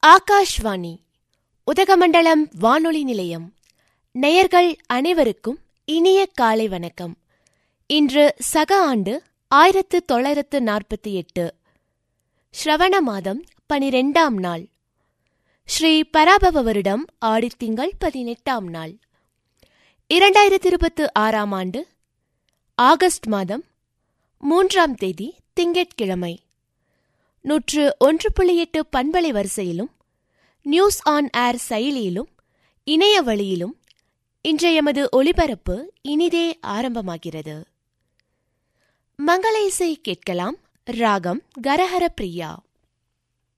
ஆகாஷ்வாணி உதகமண்டலம் வானொலி நிலையம் நேயர்கள் அனைவருக்கும் இனிய காலை வணக்கம் இன்று சக ஆண்டு ஆயிரத்து தொள்ளாயிரத்து நாற்பத்தி எட்டு ஸ்ரவண மாதம் பனிரெண்டாம் நாள் ஸ்ரீ பராபவ வருடம் ஆடித்திங்கள் பதினெட்டாம் நாள் இரண்டாயிரத்தி இருபத்து ஆறாம் ஆண்டு ஆகஸ்ட் மாதம் மூன்றாம் தேதி திங்கட்கிழமை நூற்று ஒன்று புள்ளி எட்டு பண்பலை வரிசையிலும் நியூஸ் ஆன் ஏர் செயலியிலும் இணைய வழியிலும் இன்றைய எமது ஒளிபரப்பு இனிதே ஆரம்பமாகிறது மங்கள இசை கேட்கலாம் ராகம் கரஹர பிரியா